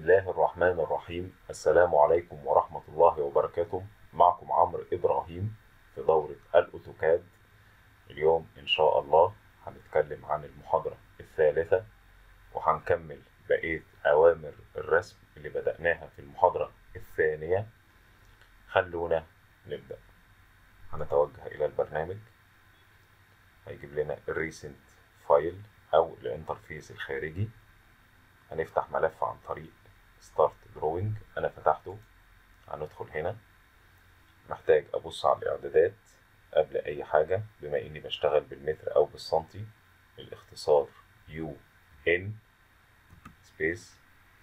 الله الرحمن الرحيم السلام عليكم ورحمة الله وبركاته معكم عمرو إبراهيم في دورة الأوتوكاد اليوم إن شاء الله هنتكلم عن المحاضرة الثالثة وهنكمل بقية أوامر الرسم اللي بدأناها في المحاضرة الثانية خلونا نبدأ هنتوجه إلى البرنامج هيجيب لنا الريسنت فايل أو الانترفيس الخارجي هنفتح ملف عن طريق ستارت دروينج أنا فتحته هندخل هنا محتاج أبص على الإعدادات قبل أي حاجة بما إني بشتغل بالمتر أو بالسنتي الاختصار يو إن سبيس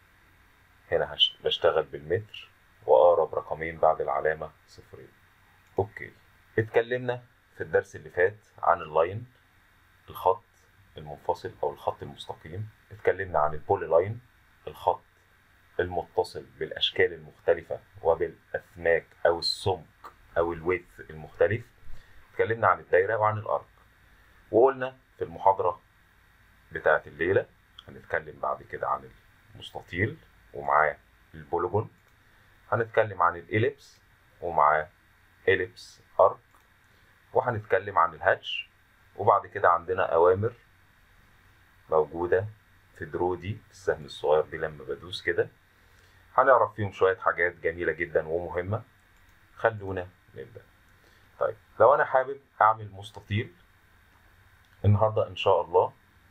هنا هش- بشتغل بالمتر وأقرب رقمين بعد العلامة صفرين أوكي اتكلمنا في الدرس اللي فات عن اللاين الخط المنفصل أو الخط المستقيم اتكلمنا عن البولي لاين الخط المتصل بالأشكال المختلفة وبالأسماك أو السمك أو الويث المختلف اتكلمنا عن الدايرة وعن الأرك وقلنا في المحاضرة بتاعة الليلة هنتكلم بعد كده عن المستطيل ومعاه البوليجون هنتكلم عن الإليبس ومعاه إليبس أرك وهنتكلم عن الهاتش وبعد كده عندنا أوامر موجودة في درو دي في السهم الصغير دي لما بدوس كده هنعرف فيهم شوية حاجات جميلة جدا ومهمة خلونا نبدأ طيب لو أنا حابب أعمل مستطيل النهاردة إن شاء الله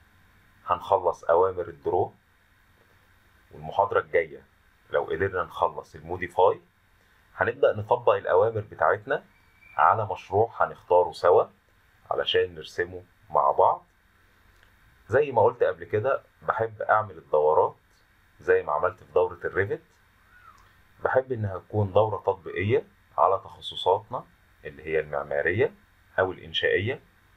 هنخلص أوامر الدرو والمحاضرة الجاية لو قدرنا نخلص الموديفاي هنبدأ نطبق الأوامر بتاعتنا على مشروع هنختاره سوا علشان نرسمه مع بعض زي ما قلت قبل كده بحب أعمل الدورات زي ما عملت في دورة الريفت بحب إنها تكون دورة تطبيقية على تخصصاتنا اللي هي المعمارية أو الإنشائية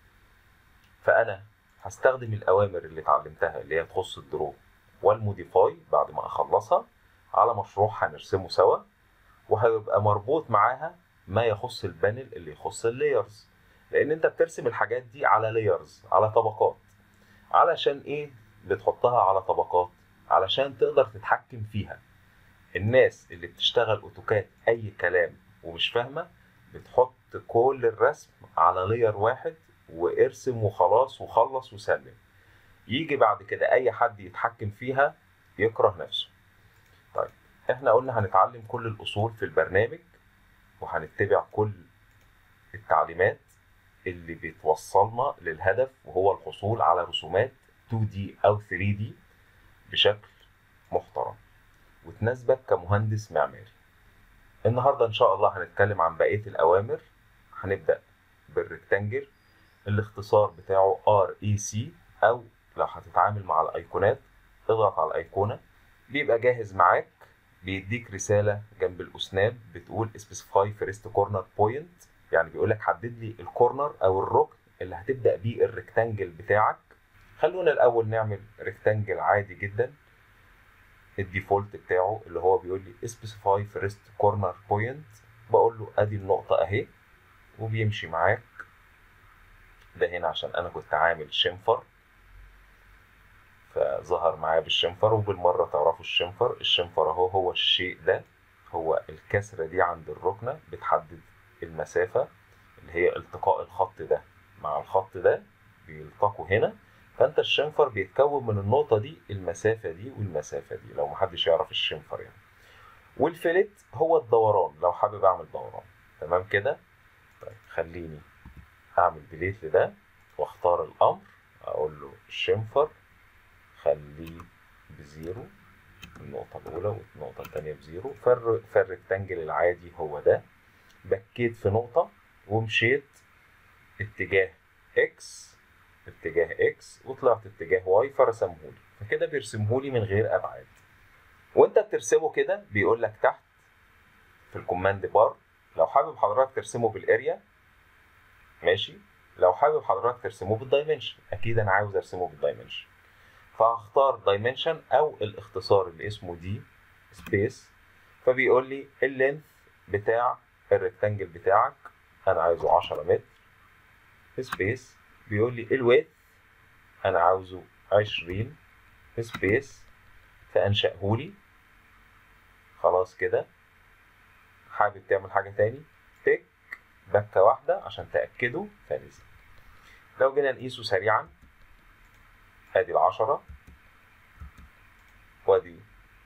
فأنا هستخدم الأوامر اللي اتعلمتها اللي هي تخص الدرو والموديفاي بعد ما أخلصها على مشروع هنرسمه سوا وهيبقى مربوط معاها ما يخص البانل اللي يخص اللايرز لأن أنت بترسم الحاجات دي على لايرز على طبقات علشان إيه بتحطها على طبقات علشان تقدر تتحكم فيها الناس اللي بتشتغل اوتوكاد اي كلام ومش فاهمه بتحط كل الرسم على لاير واحد وارسم وخلاص وخلص وسلم يجي بعد كده اي حد يتحكم فيها يكره نفسه طيب احنا قلنا هنتعلم كل الاصول في البرنامج وهنتبع كل التعليمات اللي بتوصلنا للهدف وهو الحصول على رسومات 2D او 3D بشكل محترم وتناسبك كمهندس معماري النهارده ان شاء الله هنتكلم عن بقيه الاوامر هنبدا بالريكتانجل الاختصار بتاعه REC او لو هتتعامل مع الايقونات اضغط على الايقونه بيبقى جاهز معاك بيديك رساله جنب الاسناب بتقول specify first corner point يعني بيقول لك حدد لي الكورنر او الركن اللي هتبدا بيه الريكتانجل بتاعك خلونا الاول نعمل ريكتانجل عادي جدا الديفولت بتاعه اللي هو بيقول لي specify first corner point بقول له ادي النقطة اهي وبيمشي معاك ده هنا عشان انا كنت عامل شنفر فظهر معايا بالشنفر وبالمرة تعرفوا الشنفر الشنفر اهو هو الشيء ده هو الكسرة دي عند الركنة بتحدد المسافة اللي هي التقاء الخط ده مع الخط ده بيلتقوا هنا فانت الشنفر بيتكون من النقطة دي المسافة دي والمسافة دي لو محدش يعرف الشنفر يعني والفلت هو الدوران لو حابب اعمل دوران تمام كده طيب خليني اعمل ديليت لده واختار الامر اقول له الشنفر خليه بزيرو النقطة الأولى والنقطة التانية بزيرو فالر- فالريكتانجل العادي هو ده بكيت في نقطة ومشيت اتجاه اكس اتجاه اكس وطلعت اتجاه واي فرسمهولي فكده بيرسمهولي من غير ابعاد وانت بترسمه كده بيقول لك تحت في الكوماند بار لو حابب حضرتك ترسمه بالاريا ماشي لو حابب حضرتك ترسمه بالدايمنشن اكيد انا عاوز ارسمه بالدايمنشن فهختار دايمنشن او الاختصار اللي اسمه دي سبيس فبيقول لي اللينث بتاع الريكتانجل بتاعك انا عايزه 10 متر سبيس بيقول لي الويت انا عاوزه 20 سبيس فانشأهولي خلاص كده حابب تعمل حاجة تاني تك بكة واحدة عشان تأكده فنزل لو جينا نقيسه سريعا ادي العشرة وادي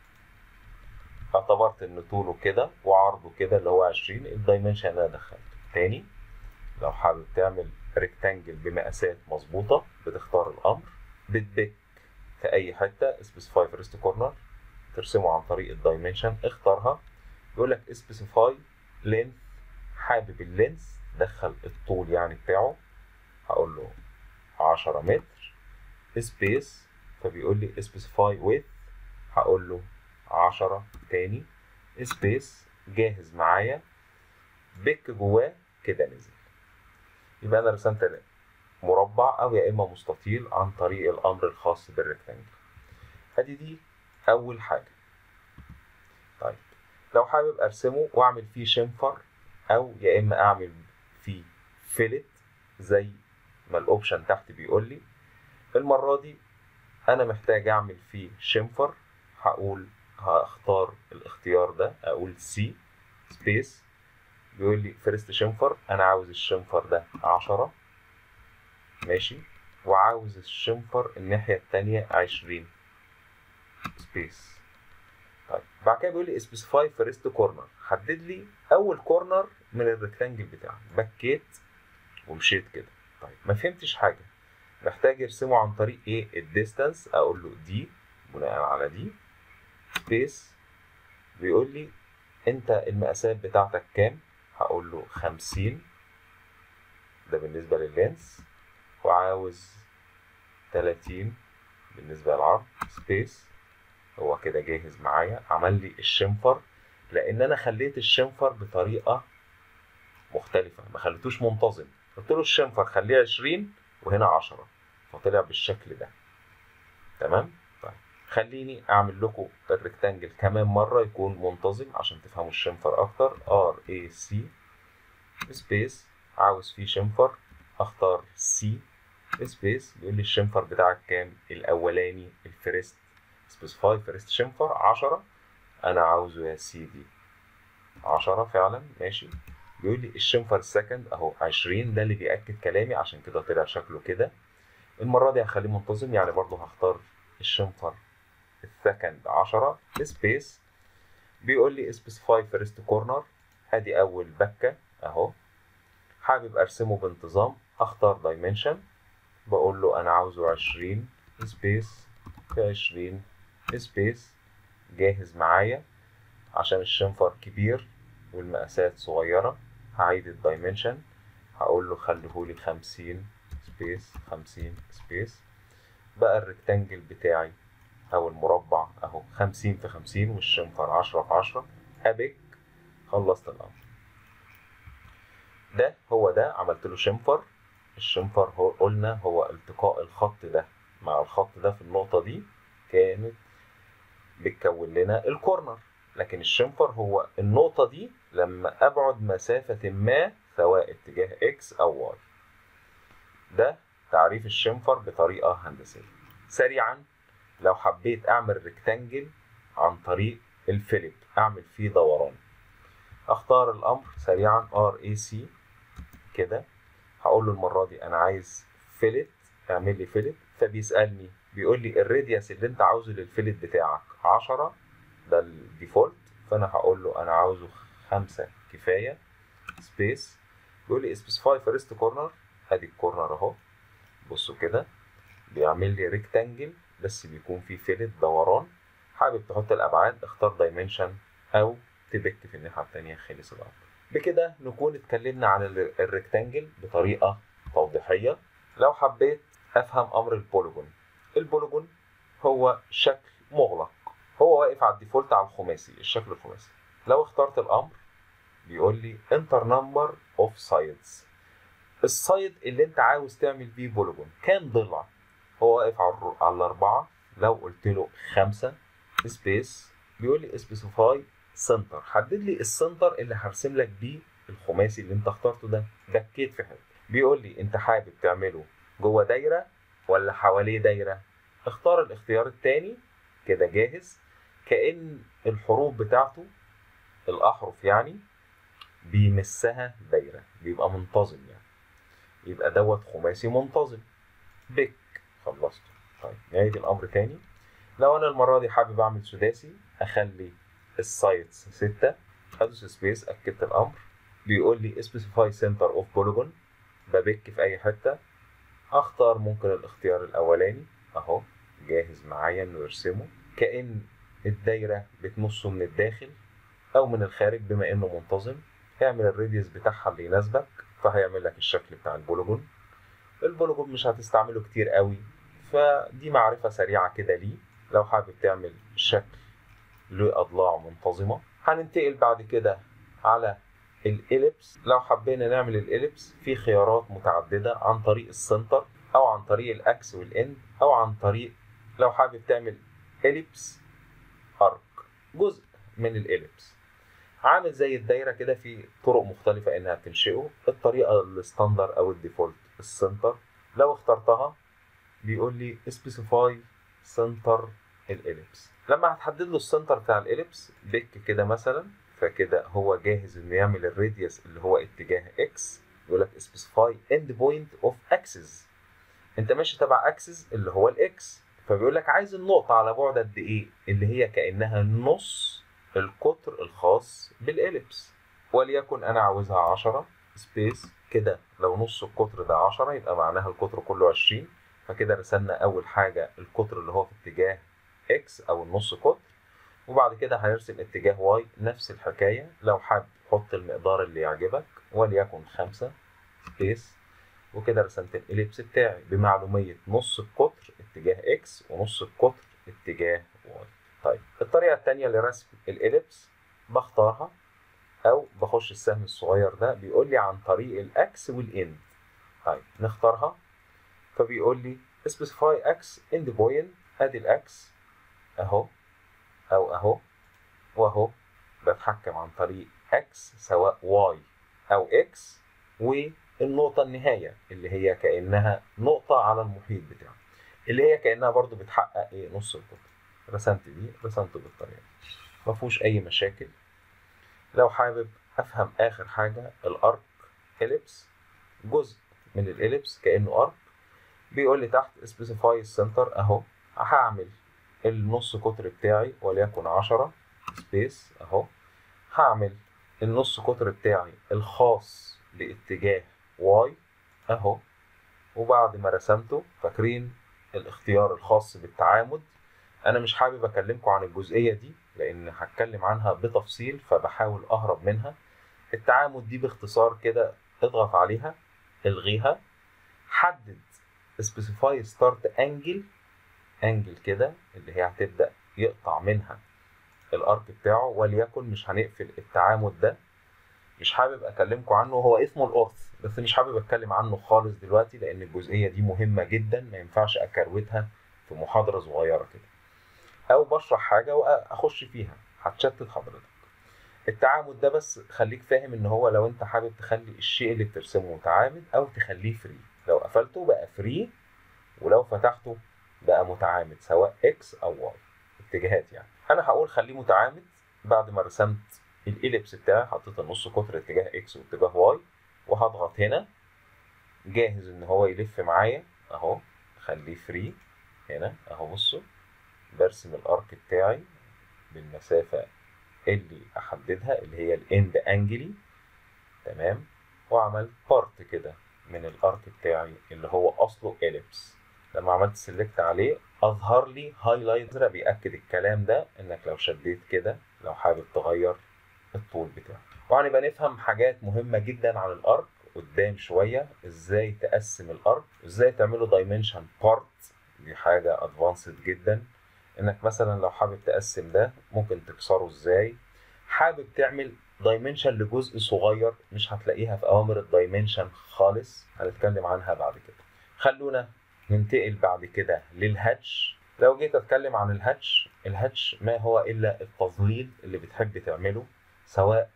اعتبرت ان طوله كده وعرضه كده اللي هو عشرين الدايمنشن اللي انا دخلته تاني لو حابب تعمل ريكتانجل بمقاسات مظبوطة بتختار الامر بتبك في اي حتة سبيسيفاي فيرست كورنر ترسمه عن طريق الدايمنشن اختارها يقول لك سبيسيفاي لينث حابب اللينث دخل الطول يعني بتاعه هقول له 10 متر سبيس فبيقول لي سبيسيفاي ويث هقول له 10 تاني سبيس جاهز معايا بك جواه كده نزل يبقى انا رسمت مربع او يا اما مستطيل عن طريق الامر الخاص بالريكتانجل ادي دي اول حاجه طيب لو حابب ارسمه واعمل فيه شنفر او يا اما اعمل فيه فيلت زي ما الاوبشن تحت بيقول لي المره دي انا محتاج اعمل فيه شنفر هقول هختار الاختيار ده اقول سي سبيس بيقول لي فيرست شنفر انا عاوز الشنفر ده عشرة ماشي وعاوز الشنفر الناحية التانية عشرين سبيس طيب بعد كده بيقول لي سبيسيفاي فيرست كورنر حدد لي اول كورنر من الريكتانجل بتاعي بكيت ومشيت كده طيب ما فهمتش حاجة محتاج ارسمه عن طريق ايه الديستانس اقول له دي بناء على دي سبيس بيقول لي انت المقاسات بتاعتك كام هقول له خمسين ده بالنسبة لللينس وعاوز تلاتين بالنسبة للعرض سبيس هو كده جاهز معايا عمل لي الشنفر لان انا خليت الشنفر بطريقة مختلفة ما خليتوش منتظم قلت له الشنفر خليه عشرين وهنا عشرة فطلع بالشكل ده تمام طيب خليني اعمل لكم الريكتانجل كمان مرة يكون منتظم عشان تفهموا الشنفر اكتر ار اي سي سبيس عاوز فيه شنفر اختار سي سبيس بيقول لي الشنفر بتاعك كام الاولاني الفيرست سبيسيفاي فيرست شنفر عشرة انا عاوزه يا سيدي عشرة فعلا ماشي بيقول لي الشنفر السكند اهو عشرين ده اللي بيأكد كلامي عشان كده طلع شكله كده المرة دي هخليه منتظم يعني برضه هختار الشنفر السكند عشرة سبيس بيقول لي سبيسيفاي فيرست كورنر ادي اول بكة اهو حابب ارسمه بانتظام اختار دايمنشن بقول له انا عاوزه عشرين سبيس في عشرين سبيس جاهز معايا عشان الشنفر كبير والمقاسات صغيرة هعيد الدايمنشن هقول له خليهولي خمسين سبيس خمسين سبيس بقى الريكتانجل بتاعي أو المربع أهو خمسين في خمسين والشنفر عشرة في عشرة أبك خلصت الأمر ده هو ده عملت له شنفر الشنفر هو قلنا هو التقاء الخط ده مع الخط ده في النقطة دي كانت بتكون لنا الكورنر لكن الشنفر هو النقطة دي لما أبعد مسافة ما سواء اتجاه إكس أو واي ده تعريف الشنفر بطريقة هندسية سريعا لو حبيت أعمل ريكتانجل عن طريق الفيليب أعمل فيه دوران أختار الأمر سريعا ار اي سي كده هقول له المرة دي أنا عايز فيلت اعمل لي فيلت فبيسألني بيقول لي الراديوس اللي أنت عاوزه للفيلت بتاعك 10 ده الديفولت فانا هقول له انا عاوزه خمسة كفاية سبيس بيقول لي سبيسيفاي فيرست كورنر ادي الكورنر اهو بصوا كده بيعمل لي ريكتانجل بس بيكون فيه فيلت دوران حابب تحط الابعاد اختار دايمنشن او تبك في الناحية التانية خلص الامر بكده نكون اتكلمنا عن الريكتانجل بطريقة توضيحية لو حبيت افهم امر البوليجون البوليجون هو شكل مغلق هو واقف على الديفولت على الخماسي الشكل الخماسي لو اخترت الامر بيقول لي انتر نمبر اوف سايدز السايد اللي انت عاوز تعمل بيه بوليجون كام ضلع هو واقف على على الاربعه لو قلت له خمسه سبيس بيقول لي سبيسيفاي سنتر حدد لي السنتر اللي هرسم لك بيه الخماسي اللي انت اخترته ده بكيت في حته بيقول لي انت حابب تعمله جوه دايره ولا حواليه دايره اختار الاختيار التاني كده جاهز كأن الحروف بتاعته الأحرف يعني بيمسها دايرة بيبقى منتظم يعني يبقى دوت خماسي منتظم بك خلصته طيب نعيد الأمر تاني لو أنا المرة دي حابب أعمل سداسي أخلي السايتس ستة أدوس سبيس أكدت الأمر بيقول لي specify center of polygon ببك في أي حتة أختار ممكن الاختيار الأولاني أهو جاهز معايا إنه يرسمه كأن الدايرة بتمصه من الداخل أو من الخارج بما إنه منتظم اعمل الراديوس بتاعها اللي يناسبك فهيعمل لك الشكل بتاع البوليجون البوليجون مش هتستعمله كتير قوي فدي معرفة سريعة كده ليه لو حابب تعمل شكل له أضلاع منتظمة هننتقل بعد كده على الإليبس لو حبينا نعمل الإليبس في خيارات متعددة عن طريق السنتر أو عن طريق الأكس والإند أو عن طريق لو حابب تعمل إليبس أرك جزء من الإليبس عامل زي الدايرة كده في طرق مختلفة إنها تنشئه الطريقة الستاندر أو الديفولت السنتر لو اخترتها بيقول لي specify سنتر الإليبس لما هتحدد له السنتر بتاع الإليبس بك كده مثلا فكده هو جاهز إنه يعمل الراديوس اللي هو اتجاه إكس يقول لك specify end point of axis أنت ماشي تبع أكسس اللي هو الإكس فبيقول لك عايز النقطة على بعد قد إيه اللي هي كأنها نص القطر الخاص بالإليبس وليكن أنا عاوزها 10 سبيس كده لو نص القطر ده 10 يبقى معناها القطر كله 20 فكده رسمنا أول حاجة القطر اللي هو في اتجاه إكس أو النص قطر وبعد كده هنرسم اتجاه واي نفس الحكاية لو حابب حط المقدار اللي يعجبك وليكن 5 سبيس وكده رسمت الإليبس بتاعي بمعلومية نص القطر اتجاه إكس ونص القطر اتجاه واي طيب الطريقة التانية لرسم الإليبس بختارها أو بخش السهم الصغير ده بيقول لي عن طريق الأكس والإند طيب نختارها فبيقول لي specify x end point ادي الاكس اهو او اهو واهو بتحكم عن طريق x سواء y او x والنقطة النهاية اللي هي كأنها نقطة على المحيط بتاعه اللي هي كأنها برضو بتحقق ايه نص القطر رسمت دي رسمته بالطريقة دي مفهوش أي مشاكل لو حابب أفهم آخر حاجة الأرك إليبس جزء من الإليبس كأنه أرك بيقول لي تحت specify السنتر اهو هعمل النص قطر بتاعي وليكن 10 سبيس اهو هعمل النص قطر بتاعي الخاص باتجاه واي اهو وبعد ما رسمته فاكرين الاختيار الخاص بالتعامد انا مش حابب اكلمكم عن الجزئية دي لان هتكلم عنها بتفصيل فبحاول اهرب منها التعامد دي باختصار كده اضغط عليها الغيها حدد specify start angle angle كده اللي هي هتبدأ يقطع منها الارك بتاعه وليكن مش هنقفل التعامد ده مش حابب اكلمكم عنه هو اسمه الارث بس مش حابب اتكلم عنه خالص دلوقتي لان الجزئيه دي مهمه جدا ما ينفعش اكروتها في محاضره صغيره كده او بشرح حاجه واخش فيها هتشتت حضرتك التعامد ده بس خليك فاهم ان هو لو انت حابب تخلي الشيء اللي بترسمه متعامد او تخليه فري لو قفلته بقى فري ولو فتحته بقى متعامد سواء اكس او واي اتجاهات يعني انا هقول خليه متعامد بعد ما رسمت الإليبس بتاعي حطيت النص قطر اتجاه اكس واتجاه واي وهضغط هنا جاهز ان هو يلف معايا اهو خليه فري هنا اهو بصوا برسم الارك بتاعي بالمسافة اللي احددها اللي هي الاند انجلي تمام وعملت بارت كده من الارك بتاعي اللي هو اصله اليبس لما عملت سيلكت عليه اظهر لي هايلايت ازرق بياكد الكلام ده انك لو شديت كده لو حابب تغير الطول بتاعه وهنبقى نفهم حاجات مهمه جدا عن الارك قدام شويه ازاي تقسم الارك ازاي تعمله دايمنشن بارت دي حاجه ادفانسد جدا انك مثلا لو حابب تقسم ده ممكن تكسره ازاي حابب تعمل دايمنشن لجزء صغير مش هتلاقيها في اوامر الدايمنشن خالص هنتكلم عنها بعد كده خلونا ننتقل بعد كده للهاتش لو جيت اتكلم عن الهاتش الهاتش ما هو الا التظليل اللي بتحب تعمله سواء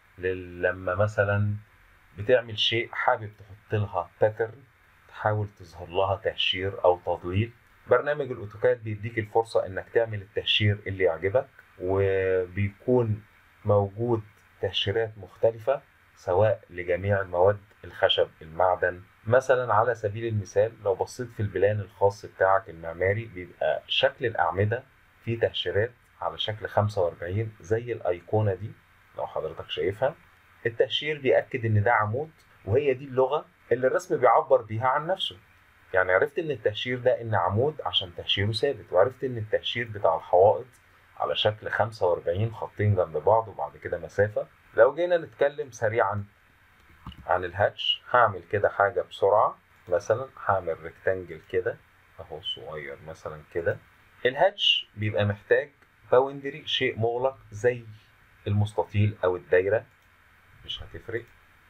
لما مثلا بتعمل شيء حابب تحط لها باترن تحاول تظهر لها تهشير او تضليل برنامج الاوتوكاد بيديك الفرصه انك تعمل التهشير اللي يعجبك وبيكون موجود تهشيرات مختلفه سواء لجميع المواد الخشب المعدن مثلا على سبيل المثال لو بصيت في البلان الخاص بتاعك المعماري بيبقى شكل الأعمدة فيه تهشيرات على شكل 45 زي الأيقونة دي لو حضرتك شايفها التهشير بيأكد إن ده عمود وهي دي اللغة اللي الرسم بيعبر بيها عن نفسه يعني عرفت إن التهشير ده إن عمود عشان تهشيره ثابت وعرفت إن التهشير بتاع الحوائط على شكل 45 خطين جنب بعض وبعد كده مسافة لو جينا نتكلم سريعا عن الهاتش هعمل كده حاجة بسرعة مثلا هعمل ريكتانجل كده اهو صغير مثلا كده الهاتش بيبقى محتاج باوندري شيء مغلق زي المستطيل او الدايرة مش هتفرق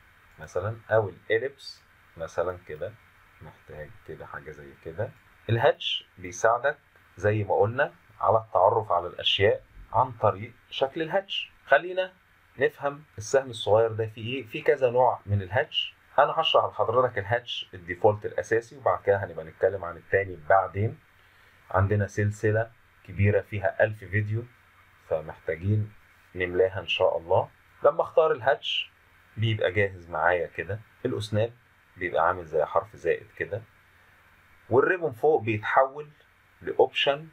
مثلا او الاليبس مثلا كده محتاج كده حاجة زي كده الهاتش بيساعدك زي ما قلنا على التعرف على الاشياء عن طريق شكل الهاتش خلينا نفهم السهم الصغير ده فيه ايه في كذا نوع من الهاتش انا هشرح لحضرتك الهاتش الديفولت الاساسي وبعد كده هنبقى نتكلم عن التاني بعدين عندنا سلسلة كبيرة فيها ألف فيديو فمحتاجين نملاها إن شاء الله لما اختار الهاتش بيبقى جاهز معايا كده الأسناب بيبقى عامل زي حرف زائد كده والريبون فوق بيتحول لأوبشن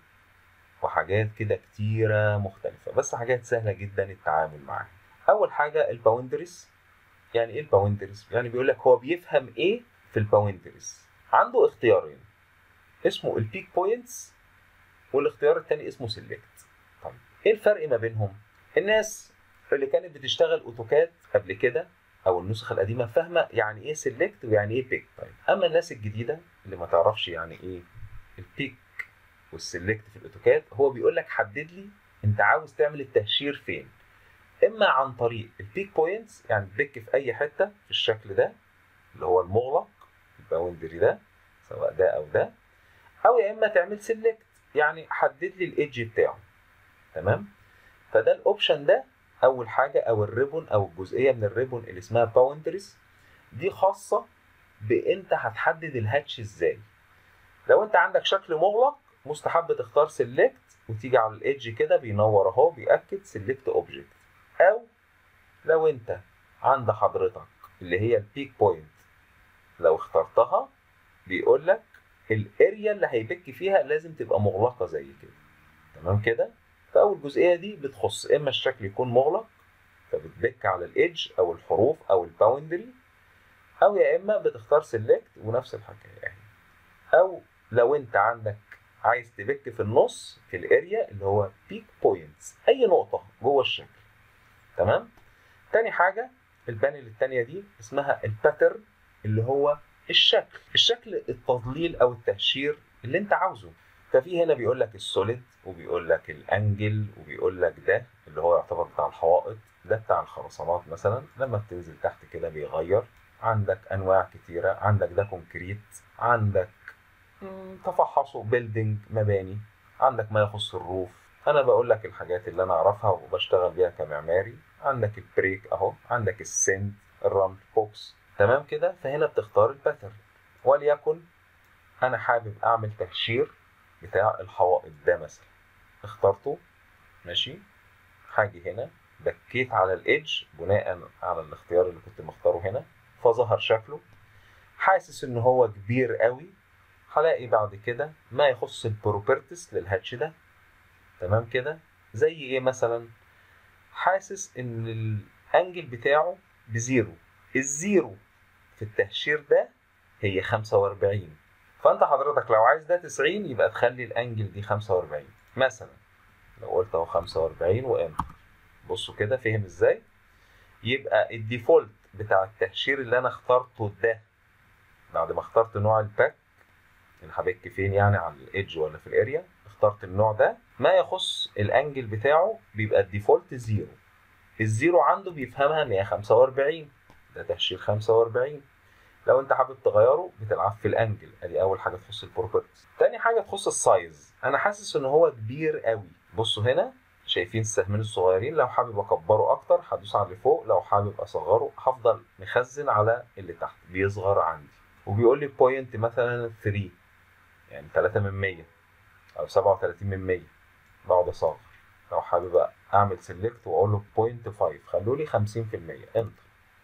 وحاجات كده كتيرة مختلفة بس حاجات سهلة جدا التعامل معاها اول حاجه الباوندريز يعني ايه الباوندريز يعني بيقول لك هو بيفهم ايه في الباوندريز عنده اختيارين اسمه البيك بوينتس والاختيار الثاني اسمه سيلكت طيب ايه الفرق ما بينهم الناس اللي كانت بتشتغل اوتوكاد قبل كده او النسخه القديمه فاهمه يعني ايه سيلكت ويعني ايه بيك طيب اما الناس الجديده اللي ما تعرفش يعني ايه البيك والسيلكت في الاوتوكاد هو بيقول لك حدد لي انت عاوز تعمل التهشير فين اما عن طريق البيك بوينتس يعني تبيك في اي حته في الشكل ده اللي هو المغلق الباوندري ده سواء ده او ده او يا اما تعمل سيلكت يعني حدد لي الايدج بتاعه تمام فده الاوبشن ده اول حاجه او الريبون او الجزئيه من الريبون اللي اسمها باوندريز دي خاصه بانت هتحدد الهاتش ازاي لو انت عندك شكل مغلق مستحب تختار سيلكت وتيجي على الايدج كده بينور اهو بياكد سيلكت اوبجكت او لو انت عند حضرتك اللي هي البيك بوينت لو اخترتها بيقول لك الاريا اللي هيبك فيها لازم تبقى مغلقه زي كده تمام كده فاول جزئيه دي بتخص اما الشكل يكون مغلق فبتبك على الايدج او الحروف او الباوندري او يا اما بتختار سيلكت ونفس الحكايه اهي او لو انت عندك عايز تبك في النص في الاريا اللي هو بيك بوينتس اي نقطه جوه الشكل تمام تاني حاجه البانل التانية دي اسمها الباترن اللي هو الشكل الشكل التضليل او التهشير اللي انت عاوزه ففي هنا بيقول لك السوليد وبيقول لك الانجل وبيقول لك ده اللي هو يعتبر بتاع الحوائط ده بتاع الخرسانات مثلا لما بتنزل تحت كده بيغير عندك انواع كتيره عندك ده كونكريت عندك تفحصه بيلدينج مباني عندك ما يخص الروف انا بقول لك الحاجات اللي انا اعرفها وبشتغل بيها كمعماري عندك البريك اهو عندك السند الرمل بوكس تمام كده فهنا بتختار الباترن وليكن انا حابب اعمل تهشير بتاع الحوائط ده مثلا اخترته ماشي هاجي هنا بكيت على الايدج بناء على الاختيار اللي كنت مختاره هنا فظهر شكله حاسس ان هو كبير قوي هلاقي بعد كده ما يخص البروبرتس للهاتش ده تمام كده زي ايه مثلا حاسس ان الانجل بتاعه بزيرو الزيرو في التهشير ده هي 45 فانت حضرتك لو عايز ده 90 يبقى تخلي الانجل دي 45 مثلا لو قلت اهو 45 وانتر بصوا كده فهم ازاي يبقى الديفولت بتاع التهشير اللي انا اخترته ده بعد ما اخترت نوع الباك اللي هبك فين يعني على الايدج ولا في الاريا اخترت النوع ده ما يخص الانجل بتاعه بيبقى الديفولت زيرو الزيرو عنده بيفهمها ان هي 45 ده تهشير 45 لو انت حابب تغيره بتلعب في الانجل ادي اول حاجه تخص البروبرتيز تاني حاجه تخص السايز انا حاسس ان هو كبير قوي بصوا هنا شايفين السهمين الصغيرين لو حابب اكبره اكتر هدوس على اللي فوق لو حابب اصغره هفضل مخزن على اللي تحت بيصغر عندي وبيقول لي بوينت مثلا 3 يعني 3 من 100 او 37 من 100 بقعد اصغر لو حابب اعمل سيلكت واقول له 0.5 خلوا لي 50% انتر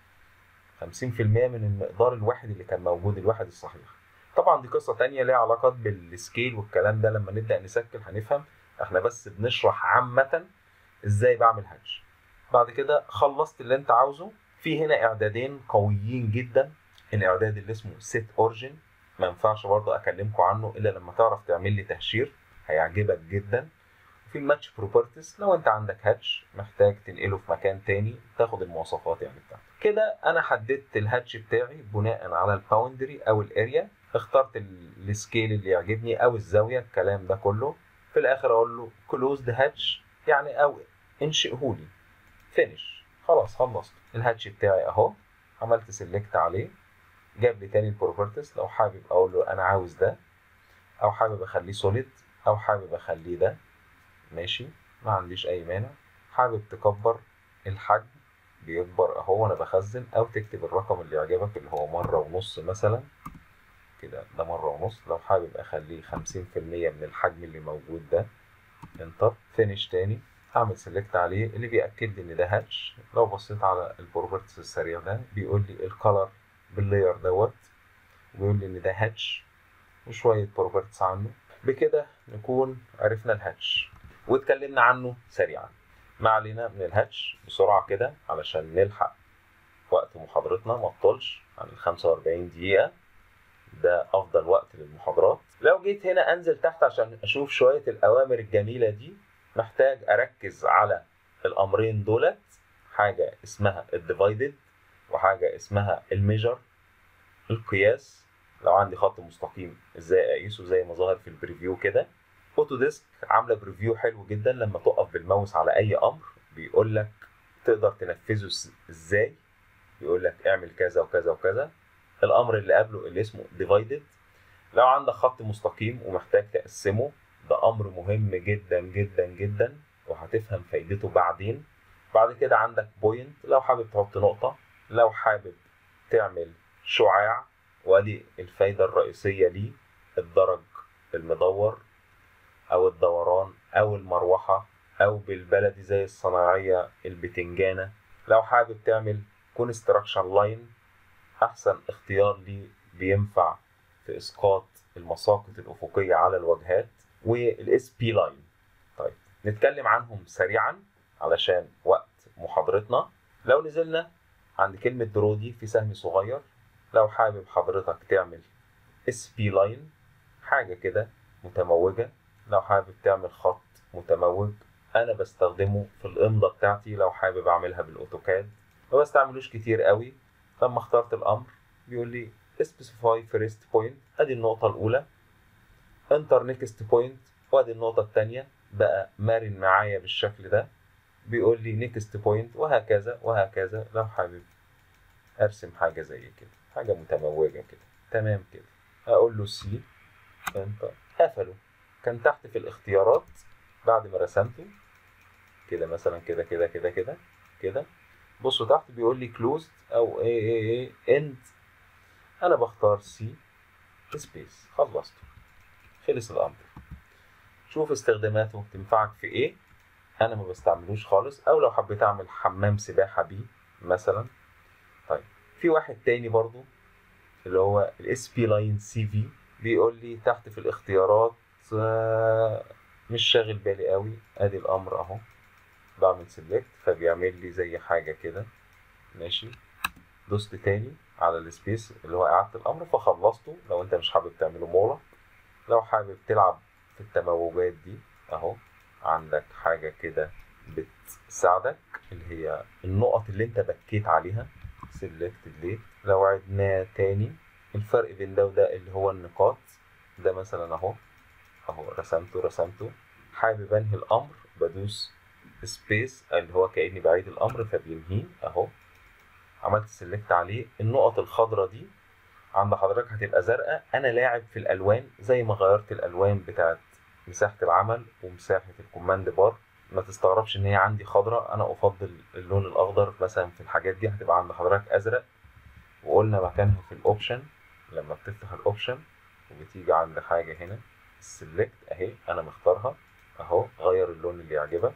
50% من المقدار الواحد اللي كان موجود الواحد الصحيح طبعا دي قصه تانية ليها علاقات بالسكيل والكلام ده لما نبدا نسكل هنفهم احنا بس بنشرح عامه ازاي بعمل هاتش بعد كده خلصت اللي انت عاوزه في هنا اعدادين قويين جدا الاعداد اللي اسمه سيت اورجن ما ينفعش برضه اكلمكم عنه الا لما تعرف تعمل لي تهشير هيعجبك جدا في الماتش بروبرتيز لو انت عندك هاتش محتاج تنقله في مكان تاني تاخد المواصفات يعني بتاعته كده انا حددت الهاتش بتاعي بناء على الباوندري او الاريا اخترت السكيل اللي يعجبني او الزاويه الكلام ده كله في الاخر اقول له كلوزد هاتش يعني او انشئهولي فينش خلاص خلصت الهاتش بتاعي اهو عملت سيلكت عليه جاب لي تاني البروبرتيز لو حابب اقول له انا عاوز ده او حابب اخليه سوليد او حابب اخليه ده ماشي ما عنديش اي مانع حابب تكبر الحجم بيكبر اهو وانا بخزن او تكتب الرقم اللي يعجبك اللي هو مرة ونص مثلا كده ده مرة ونص لو حابب اخليه خمسين في المية من الحجم اللي موجود ده انتر فينش تاني هعمل سيلكت عليه اللي بيأكد لي ان ده هاتش لو بصيت على البروبرتيز السريع ده بيقول لي الكالر باللاير دوت وبيقول لي ان ده هاتش وشوية بروبرتيز عنه بكده نكون عرفنا الهاتش واتكلمنا عنه سريعا ما علينا من الهاتش بسرعة كده علشان نلحق وقت محاضرتنا ما تطولش عن ال 45 دقيقة ده أفضل وقت للمحاضرات لو جيت هنا أنزل تحت عشان أشوف شوية الأوامر الجميلة دي محتاج أركز على الأمرين دولت حاجة اسمها الديفايدد وحاجة اسمها الميجر القياس لو عندي خط مستقيم ازاي اقيسه زي ما ظهر في البريفيو كده اوتوديسك عامله بريفيو حلو جدا لما تقف بالماوس على اي امر بيقول لك تقدر تنفذه ازاي بيقول لك اعمل كذا وكذا وكذا الامر اللي قبله اللي اسمه ديفايدد لو عندك خط مستقيم ومحتاج تقسمه ده امر مهم جدا جدا جدا وهتفهم فايدته بعدين بعد كده عندك بوينت لو حابب تحط نقطة لو حابب تعمل شعاع وادي الفايدة الرئيسية ليه الدرج المدور او الدوران او المروحة او بالبلدي زي الصناعية البتنجانة لو حابب تعمل كونستراكشن لاين احسن اختيار ليه بينفع في اسقاط المساقط الافقية على الواجهات والاس بي لاين طيب نتكلم عنهم سريعا علشان وقت محاضرتنا لو نزلنا عند كلمة درو دي في سهم صغير لو حابب حضرتك تعمل اس بي لاين حاجة كده متموجة لو حابب تعمل خط متموج انا بستخدمه في الامضة بتاعتي لو حابب اعملها بالاوتوكاد ما بستعملوش كتير قوي لما اخترت الامر بيقول لي specify first point ادي النقطة الاولى enter next point وادي النقطة التانية بقى مرن معايا بالشكل ده بيقول لي next point وهكذا وهكذا لو حابب ارسم حاجة زي كده حاجة متموجة كده تمام كده اقول له سي انتر قفله كان تحت في الاختيارات بعد ما رسمته كده مثلا كده كده كده كده كده بصوا تحت بيقول لي closed او ايه ايه ايه end انا بختار سي سبيس خلصته خلص الامر شوف استخداماته تنفعك في ايه انا ما بستعملوش خالص او لو حبيت اعمل حمام سباحه بيه مثلا طيب في واحد تاني برضو اللي هو الاس بي لاين سي في بيقول لي تحت في الاختيارات مش شاغل بالي قوي ادي الامر اهو بعمل سيلكت فبيعمل لي زي حاجه كده ماشي دوست تاني على السبيس اللي هو اعاده الامر فخلصته لو انت مش حابب تعمله مغلق لو حابب تلعب في التموجات دي اهو عندك حاجه كده بتساعدك اللي هي النقط اللي انت بكيت عليها سيلكت ليه لو عدناه تاني الفرق بين ده وده اللي هو النقاط ده مثلا اهو اهو رسمته رسمته حابب انهي الامر بدوس سبيس اللي هو كاني بعيد الامر فبينهيه اهو عملت سيلكت عليه النقط الخضراء دي عند حضرتك هتبقى زرقاء انا لاعب في الالوان زي ما غيرت الالوان بتاعت مساحه العمل ومساحه الكوماند بار ما تستغربش ان هي عندي خضراء انا افضل اللون الاخضر مثلا في الحاجات دي هتبقى عند حضرتك ازرق وقلنا مكانها في الاوبشن لما بتفتح الاوبشن وبتيجي عند حاجه هنا سيلكت اهي انا مختارها اهو غير اللون اللي يعجبك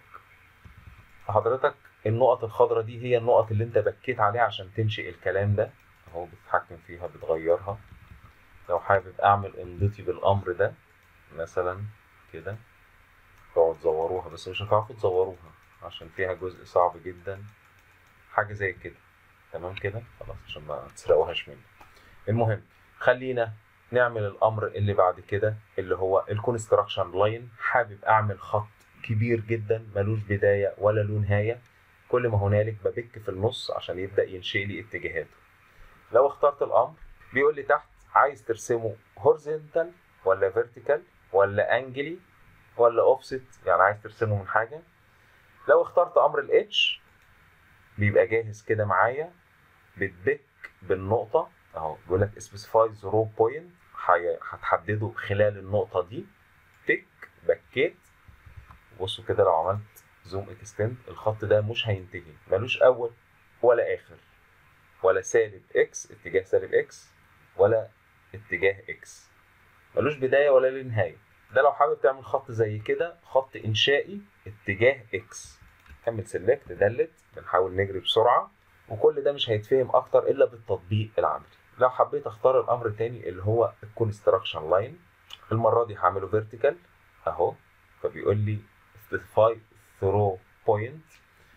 فحضرتك النقط الخضراء دي هي النقط اللي انت بكيت عليها عشان تنشئ الكلام ده اهو بتتحكم فيها بتغيرها لو حابب اعمل امضتي بالامر ده مثلا كده تقعد تزوروها بس مش هتعرفوا تزوروها عشان فيها جزء صعب جدا حاجه زي كده تمام كده خلاص عشان ما تسرقوهاش مني المهم خلينا نعمل الامر اللي بعد كده اللي هو الكونستراكشن لاين حابب اعمل خط كبير جدا ملوش بدايه ولا له نهايه كل ما هنالك ببك في النص عشان يبدا ينشئ لي اتجاهاته لو اخترت الامر بيقول لي تحت عايز ترسمه هورزنتال ولا فيرتيكال ولا انجلي ولا اوفست يعني عايز ترسمه من حاجه لو اخترت امر الاتش بيبقى جاهز كده معايا بتبك بالنقطه اهو بيقول لك سبيسيفاي زيرو بوينت هتحدده خلال النقطه دي تك بكيت بصوا كده لو عملت زوم اكستند الخط ده مش هينتهي ملوش اول ولا اخر ولا سالب اكس اتجاه سالب اكس ولا اتجاه اكس ملوش بدايه ولا له نهايه ده لو حابب تعمل خط زي كده خط انشائي اتجاه اكس كمل سيلكت دلت بنحاول نجري بسرعه وكل ده مش هيتفهم اكتر الا بالتطبيق العملي لو حبيت اختار الامر تاني اللي هو الكونستراكشن لاين المره دي هعمله فيرتيكال اهو فبيقول لي specify throw point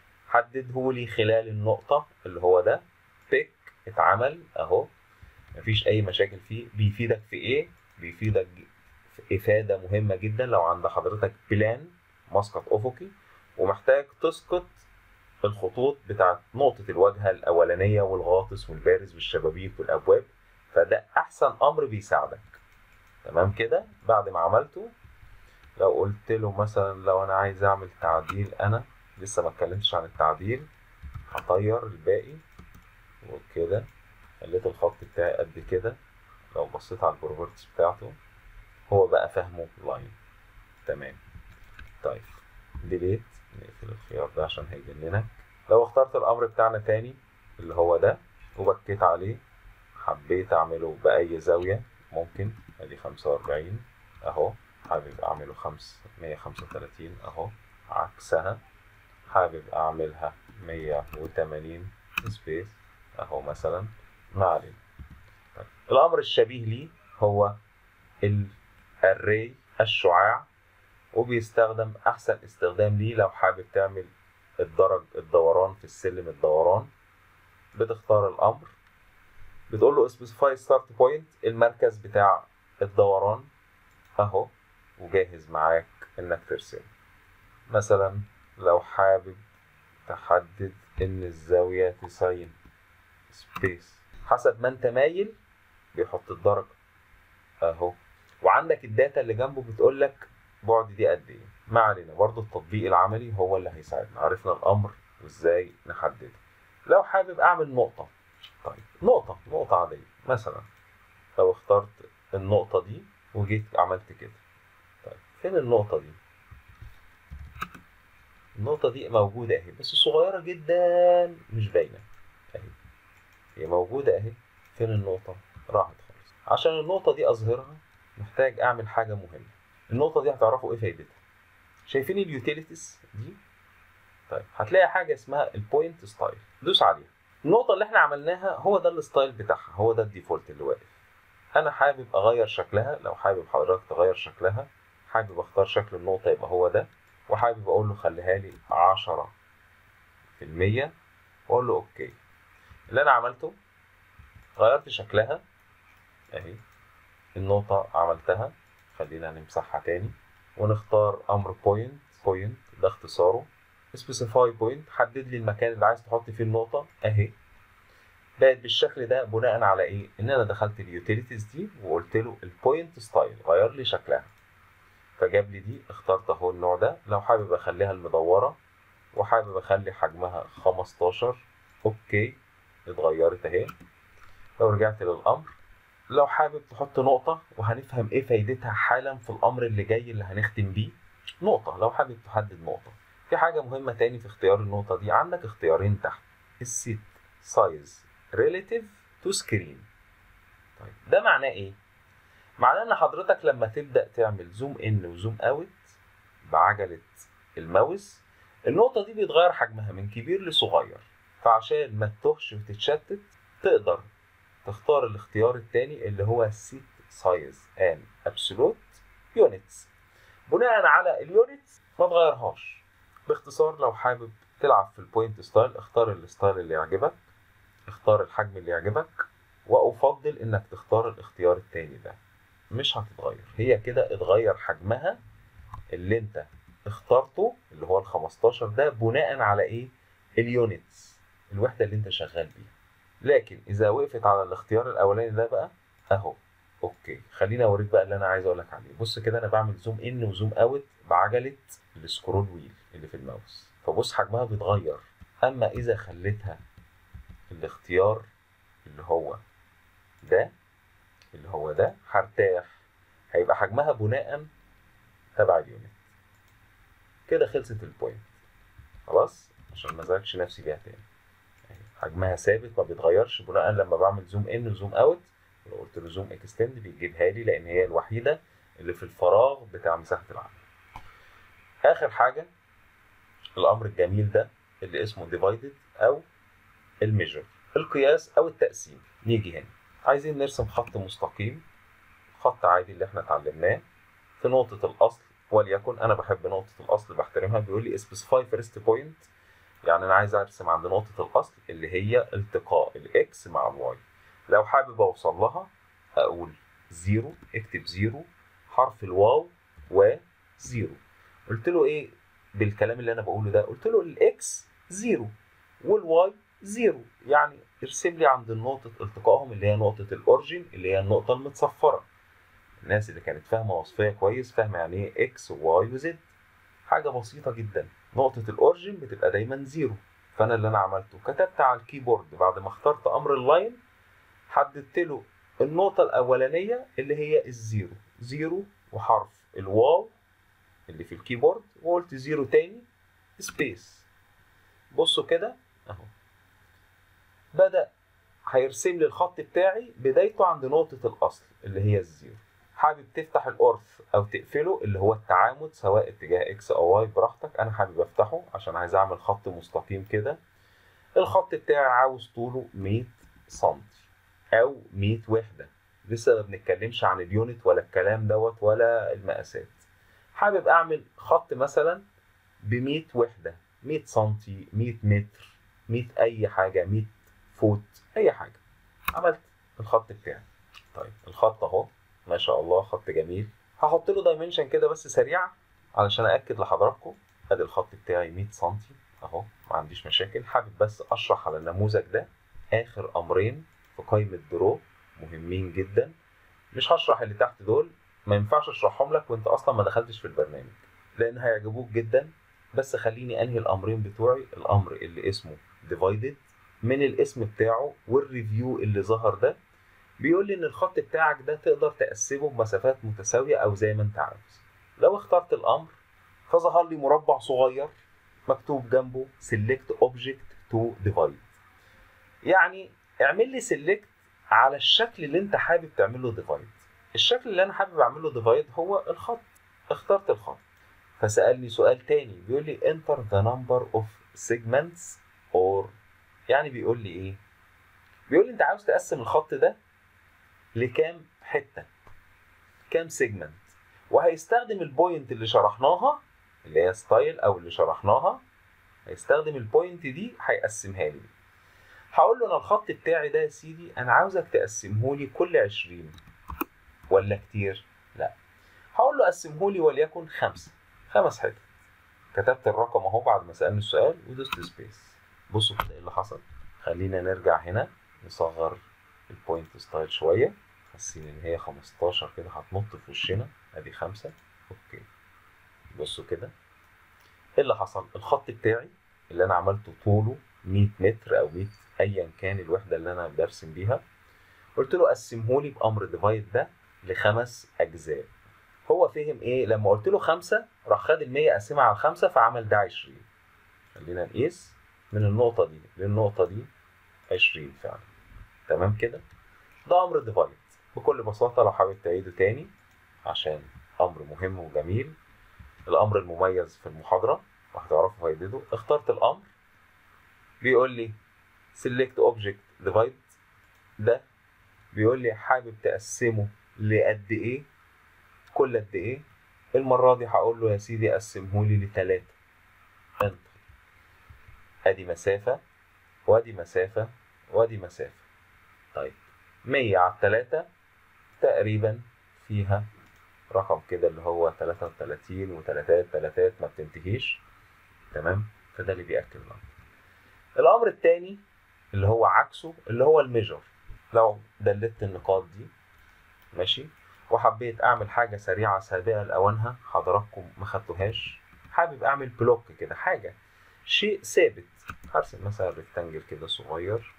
حدده لي خلال النقطة اللي هو ده بيك اتعمل اهو مفيش أي مشاكل فيه بيفيدك في إيه؟ بيفيدك في إفادة مهمة جدا لو عند حضرتك بلان مسقط أفقي ومحتاج تسقط الخطوط بتاعت نقطة الواجهة الأولانية والغاطس والبارز والشبابيك والأبواب فده أحسن أمر بيساعدك تمام كده بعد ما عملته لو قلت له مثلا لو انا عايز اعمل تعديل انا لسه ما اتكلمتش عن التعديل هطير الباقي وكده خليت الخط بتاعي قد كده لو بصيت على البروبرتيز بتاعته هو بقى فاهمه لاين تمام طيب ديليت نقفل الخيار ده عشان هيجننك لو اخترت الامر بتاعنا تاني اللي هو ده وبكيت عليه حبيت اعمله باي زاويه ممكن ادي 45 اهو حابب اعمله خمس مية خمسة وتلاتين اهو عكسها حابب اعملها مية وتمانين سبيس اهو مثلا ما علينا طيب. الامر الشبيه ليه هو الاري الشعاع وبيستخدم احسن استخدام ليه لو حابب تعمل الدرج الدوران في السلم الدوران بتختار الامر بتقول له specify start point المركز بتاع الدوران اهو وجاهز معاك انك ترسم مثلا لو حابب تحدد ان الزاوية تسعين سبيس حسب ما انت مايل بيحط الدرجة اهو وعندك الداتا اللي جنبه بتقول لك بعد دي قد ايه ما علينا برضو التطبيق العملي هو اللي هيساعدنا عرفنا الامر وازاي نحدده لو حابب اعمل نقطة طيب نقطة نقطة عادية مثلا لو اخترت النقطة دي وجيت عملت كده طيب فين النقطة دي؟ النقطة دي موجودة اهي بس صغيرة جدا مش باينة اهي هي موجودة اهي فين النقطة؟ راحت خالص عشان النقطة دي أظهرها محتاج أعمل حاجة مهمة النقطة دي هتعرفوا إيه فايدتها شايفين اليوتيليتيز دي؟ طيب هتلاقي حاجة اسمها البوينت ستايل دوس عليها النقطة اللي احنا عملناها هو ده الستايل بتاعها هو ده الديفولت اللي واقف أنا حابب أغير شكلها لو حابب حضرتك تغير شكلها حابب أختار شكل النقطة يبقى هو ده وحابب أقول له خليها لي عشرة في المية وأقول له أوكي اللي أنا عملته غيرت شكلها أهي النقطة عملتها خلينا نمسحها تاني ونختار أمر بوينت بوينت ده اختصاره سبيسيفاي بوينت حدد لي المكان اللي عايز تحط فيه النقطة أهي بقت بالشكل ده بناء على ايه؟ ان انا دخلت اليوتيليتيز دي وقلت له البوينت ستايل غير لي شكلها فجاب لي دي اخترت اهو النوع ده لو حابب اخليها المدوره وحابب اخلي حجمها 15 اوكي اتغيرت اهي لو رجعت للامر لو حابب تحط نقطة وهنفهم ايه فايدتها حالا في الامر اللي جاي اللي هنختم بيه نقطة لو حابب تحدد نقطة في حاجة مهمة تاني في اختيار النقطة دي عندك اختيارين تحت السيت سايز relative to screen طيب ده معناه ايه؟ معناه ان حضرتك لما تبدا تعمل زوم ان وزوم اوت بعجله الماوس النقطه دي بيتغير حجمها من كبير لصغير فعشان ما تتوهش وتتشتت تقدر تختار الاختيار التاني اللي هو سيت سايز ان ابسولوت يونتس بناء على اليونتس ما تغيرهاش باختصار لو حابب تلعب في البوينت ستايل اختار الستايل اللي يعجبك اختار الحجم اللي يعجبك وافضل انك تختار الاختيار التاني ده مش هتتغير هي كده اتغير حجمها اللي انت اخترته اللي هو ال 15 ده بناء على ايه اليونتس الوحده اللي انت شغال بيها لكن اذا وقفت على الاختيار الاولاني ده بقى اهو اوكي خليني اوريك بقى اللي انا عايز اقول لك عليه بص كده انا بعمل زوم ان وزوم اوت بعجله السكرول ويل اللي في الماوس فبص حجمها بيتغير اما اذا خليتها الاختيار اللي هو ده اللي هو ده هرتاح هيبقى حجمها بناء تبع اليونت كده خلصت البوينت خلاص عشان ما ازعجش نفسي بيها تاني حجمها ثابت ما بيتغيرش بناء لما بعمل زوم ان وزوم اوت لو قلت له زوم اكستند بيجيبها لي لان هي الوحيده اللي في الفراغ بتاع مساحه العمل اخر حاجه الامر الجميل ده اللي اسمه ديفايدد او الميجر القياس او التقسيم نيجي هنا عايزين نرسم خط مستقيم خط عادي اللي احنا اتعلمناه في نقطة الأصل وليكن أنا بحب نقطة الأصل بحترمها بيقول لي specify first point يعني أنا عايز أرسم عند نقطة الأصل اللي هي التقاء الإكس مع الواي لو حابب أوصل لها أقول زيرو اكتب زيرو حرف الواو وزيرو قلت له إيه بالكلام اللي أنا بقوله ده قلت له الإكس زيرو والواي زيرو يعني ارسم لي عند نقطة التقائهم اللي هي نقطة الأورجين اللي هي النقطة المتصفرة الناس اللي كانت فاهمة وصفية كويس فاهمة يعني ايه اكس وواي وزد حاجة بسيطة جدا نقطة الأورجين بتبقى دايما زيرو فأنا اللي أنا عملته كتبت على الكيبورد بعد ما اخترت أمر اللاين حددت له النقطة الأولانية اللي هي الزيرو زيرو وحرف الواو اللي في الكيبورد وقلت زيرو تاني سبيس بصوا كده اهو بدأ هيرسم لي الخط بتاعي بدايته عند نقطة الأصل اللي هي الزيرو حابب تفتح الأرث أو تقفله اللي هو التعامد سواء اتجاه إكس أو واي براحتك أنا حابب أفتحه عشان عايز أعمل خط مستقيم كده الخط بتاعي عاوز طوله 100 سنتي أو 100 وحدة لسه ما بنتكلمش عن اليونت ولا الكلام دوت ولا المقاسات حابب أعمل خط مثلا ب 100 وحدة 100 سنتي 100 متر 100 أي حاجة 100 فوت اي حاجه عملت الخط بتاعي طيب الخط اهو ما شاء الله خط جميل هحط له دايمنشن كده بس سريع علشان اكد لحضراتكم ادي الخط بتاعي 100 سم اهو ما عنديش مشاكل حابب بس اشرح على النموذج ده اخر امرين في قائمه درو مهمين جدا مش هشرح اللي تحت دول ما ينفعش اشرحهم لك وانت اصلا ما دخلتش في البرنامج لان هيعجبوك جدا بس خليني انهي الامرين بتوعي الامر اللي اسمه divided من الاسم بتاعه والريفيو اللي ظهر ده بيقول لي ان الخط بتاعك ده تقدر تقسمه بمسافات متساويه او زي ما انت عاوز لو اخترت الامر فظهر لي مربع صغير مكتوب جنبه select object to divide يعني اعمل لي select على الشكل اللي انت حابب تعمل له divide الشكل اللي انا حابب اعمل له divide هو الخط اخترت الخط فسألني سؤال تاني بيقول لي enter the number of segments or يعني بيقول لي ايه بيقول لي انت عاوز تقسم الخط ده لكام حته كام سيجمنت وهيستخدم البوينت اللي شرحناها اللي هي ستايل او اللي شرحناها هيستخدم البوينت دي هيقسمها لي هقول له انا الخط بتاعي ده يا سيدي انا عاوزك تقسمه لي كل 20 ولا كتير لا هقول له قسمه لي وليكن خمسة خمس حتت كتبت الرقم اهو بعد ما سألني السؤال ودوست سبيس بصوا كده ايه اللي حصل خلينا نرجع هنا نصغر البوينت ستايل شويه حاسين ان هي 15 كده هتنط في وشنا ادي خمسة اوكي بصوا كده ايه اللي حصل الخط بتاعي اللي انا عملته طوله 100 متر او 100 ايا كان الوحده اللي انا برسم بيها قلت له قسمه لي بامر ديفايد ده لخمس اجزاء هو فهم ايه لما قلت له خمسة راح خد ال 100 قسمها على خمسة فعمل ده 20 خلينا نقيس من النقطة دي للنقطة دي 20 فعلا تمام كده ده أمر ديفايد بكل بساطة لو حابب تعيده تاني عشان أمر مهم وجميل الأمر المميز في المحاضرة وهتعرفوا فايدته اخترت الأمر بيقول لي select object divide ده بيقول لي حابب تقسمه لقد ايه كل قد ايه المرة دي هقول له يا سيدي قسمه لي لتلاتة انتر ادي مسافة وادي مسافة وادي مسافة طيب مية على التلاتة تقريبا فيها رقم كده اللي هو تلاتة وتلاتين وتلاتات تلاتات ما بتنتهيش تمام فده اللي بيأكد الأمر الأمر التاني اللي هو عكسه اللي هو الميجر لو دلت النقاط دي ماشي وحبيت اعمل حاجه سريعه سابقه لاوانها حضراتكم ما خدتوهاش حابب اعمل بلوك كده حاجه شيء ثابت هرسم مثلا ريكتانجل كده صغير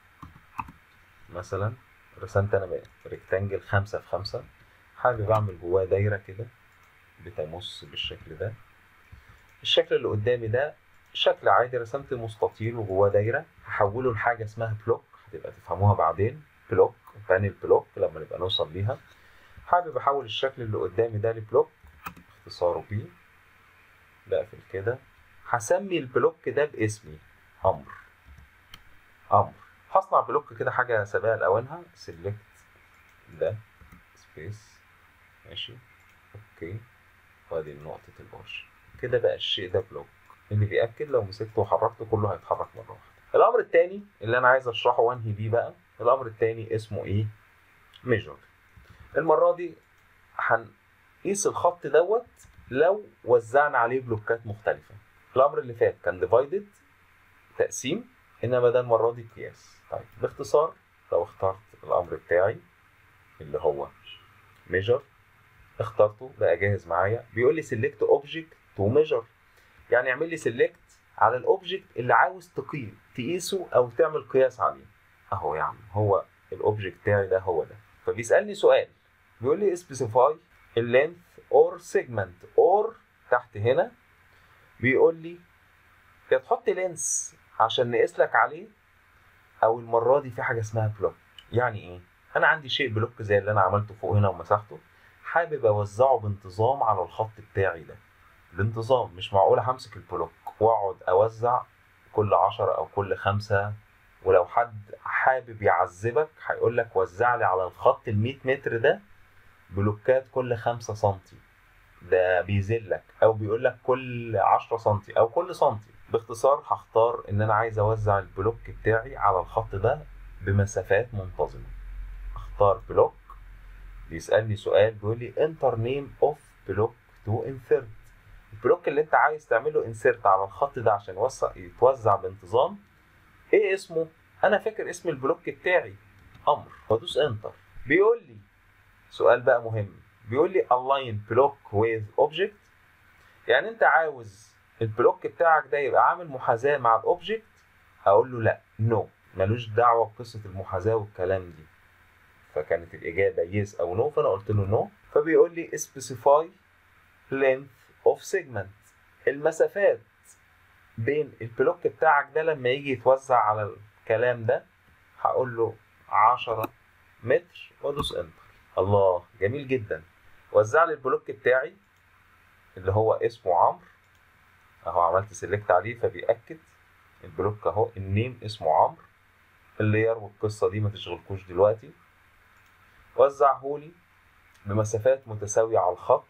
مثلا رسمت انا ريكتانجل خمسة في خمسة حابب اعمل جواه دايرة كده بتمس بالشكل ده الشكل اللي قدامي ده شكل عادي رسمت مستطيل وجواه دايرة هحوله لحاجة اسمها بلوك هتبقى تفهموها بعدين بلوك بانل بلوك لما نبقى نوصل ليها حابب احول الشكل اللي قدامي ده لبلوك اختصاره بي بقفل كده هسمي البلوك ده باسمي امر امر هصنع بلوك كده حاجه سابقه لاوانها سيلكت ده سبيس ماشي اوكي وادي نقطه البرش كده بقى الشيء ده بلوك اللي بيأكد لو مسكته وحركته كله هيتحرك مره واحده الامر الثاني اللي انا عايز اشرحه وانهي بيه بقى الامر الثاني اسمه ايه ميجر المره دي هنقيس الخط دوت لو وزعنا عليه بلوكات مختلفه الامر اللي فات كان ديفايدد تقسيم انما ده المره دي قياس طيب باختصار لو اخترت الامر بتاعي اللي هو ميجر اخترته بقى جاهز معايا بيقول لي سيلكت اوبجكت تو ميجر يعني اعمل لي سيلكت على الاوبجكت اللي عاوز تقيم تقيسه او تعمل قياس عليه اهو يا عم هو الاوبجكت بتاعي ده هو ده فبيسالني سؤال بيقول لي specify length or segment or تحت هنا بيقول لي يا تحط لينس عشان نقيس لك عليه او المره دي في حاجه اسمها بلوك يعني ايه انا عندي شيء بلوك زي اللي انا عملته فوق هنا ومسحته حابب اوزعه بانتظام على الخط بتاعي ده بانتظام مش معقول همسك البلوك واقعد اوزع كل عشرة او كل خمسة ولو حد حابب يعذبك هيقول لك وزع لي على الخط ال 100 متر ده بلوكات كل 5 سنتي ده بيذلك او بيقول لك كل 10 سنتي او كل سنتي باختصار هختار ان انا عايز اوزع البلوك بتاعي على الخط ده بمسافات منتظمه اختار بلوك بيسالني سؤال بيقول لي انتر نيم اوف بلوك تو انسرت البلوك اللي انت عايز تعمله انسرت على الخط ده عشان يوسع يتوزع بانتظام ايه اسمه انا فاكر اسم البلوك بتاعي امر وادوس انتر بيقول لي سؤال بقى مهم بيقول لي align block with object يعني انت عاوز البلوك بتاعك ده يبقى عامل محاذاة مع الاوبجكت هقول له لا نو no. ملوش دعوة بقصة المحاذاة والكلام دي فكانت الإجابة يس أو نو no. فأنا قلت له نو no. فبيقول لي specify length of segment المسافات بين البلوك بتاعك ده لما يجي يتوزع على الكلام ده هقول له 10 متر وادوس انتر الله جميل جدا وزع لي البلوك بتاعي اللي هو اسمه عمرو اهو عملت سيلكت عليه فبيأكد البلوك اهو النيم اسمه عمرو اللير والقصه دي ما تشغلكوش دلوقتي وزعهولي بمسافات متساويه على الخط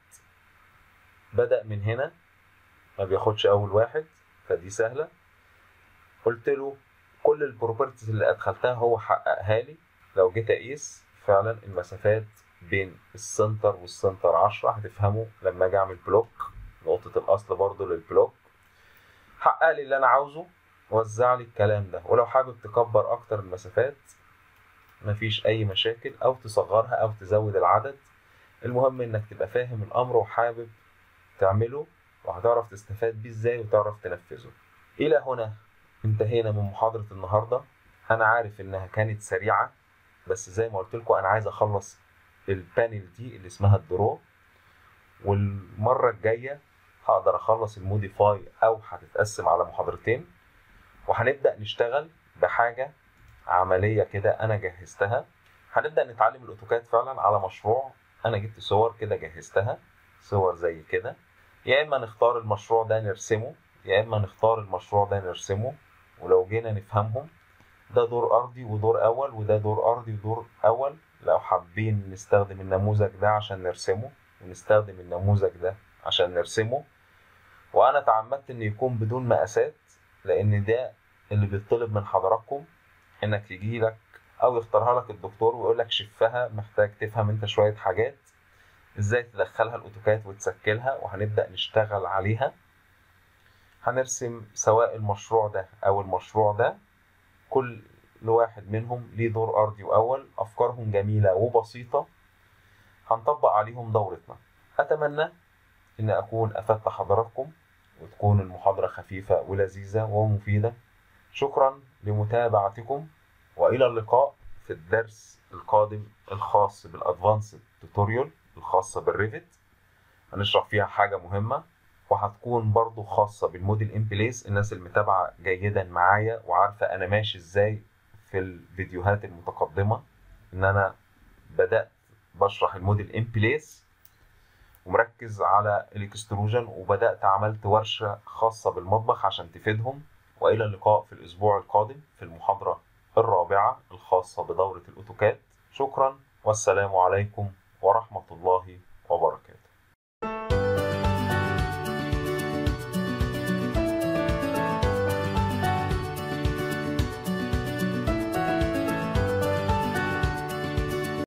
بدأ من هنا ما بياخدش اول واحد فدي سهله قلت له كل البروبرتيز اللي ادخلتها هو حققها لي لو جيت اقيس فعلا المسافات بين السنتر والسنتر 10 هتفهموا لما اجي اعمل بلوك نقطة الأصل برضو للبلوك حقق لي اللي أنا عاوزه وزع لي الكلام ده ولو حابب تكبر أكتر المسافات مفيش أي مشاكل أو تصغرها أو تزود العدد المهم إنك تبقى فاهم الأمر وحابب تعمله وهتعرف تستفاد بيه إزاي وتعرف تنفذه إلى هنا انتهينا من محاضرة النهاردة أنا عارف إنها كانت سريعة بس زي ما قلت لكم أنا عايز أخلص البانل دي اللي اسمها الدرو والمرة الجاية هقدر أخلص الموديفاي أو هتتقسم على محاضرتين وهنبدأ نشتغل بحاجة عملية كده أنا جهزتها هنبدأ نتعلم الأوتوكاد فعلا على مشروع أنا جبت صور كده جهزتها صور زي كده يا إما نختار المشروع ده نرسمه يا إما نختار المشروع ده نرسمه ولو جينا نفهمهم ده دور أرضي ودور أول وده دور أرضي ودور أول لو حابين نستخدم النموذج ده عشان نرسمه ونستخدم النموذج ده عشان نرسمه وأنا تعمدت إن يكون بدون مقاسات لأن ده اللي بيطلب من حضراتكم إنك يجيلك أو يختارها لك الدكتور ويقول لك شفها محتاج تفهم أنت شوية حاجات إزاي تدخلها الأوتوكاد وتسجلها وهنبدأ نشتغل عليها هنرسم سواء المشروع ده أو المشروع ده كل واحد منهم ليه دور أرضي وأول أفكارهم جميلة وبسيطة هنطبق عليهم دورتنا أتمنى إن أكون أفدت حضراتكم وتكون المحاضرة خفيفة ولذيذة ومفيدة شكرا لمتابعتكم وإلى اللقاء في الدرس القادم الخاص بالأدفانسد توتوريال الخاصة بالريفت هنشرح فيها حاجة مهمة وهتكون برضو خاصة بالموديل ان بليس الناس المتابعة جيدا معايا وعارفة أنا ماشي إزاي في الفيديوهات المتقدمة إن أنا بدأت بشرح الموديل ان بليس ومركز على الاكستروجن وبدأت عملت ورشة خاصة بالمطبخ عشان تفيدهم وإلى اللقاء في الأسبوع القادم في المحاضرة الرابعة الخاصة بدورة الأوتوكاد شكرا والسلام عليكم ورحمة الله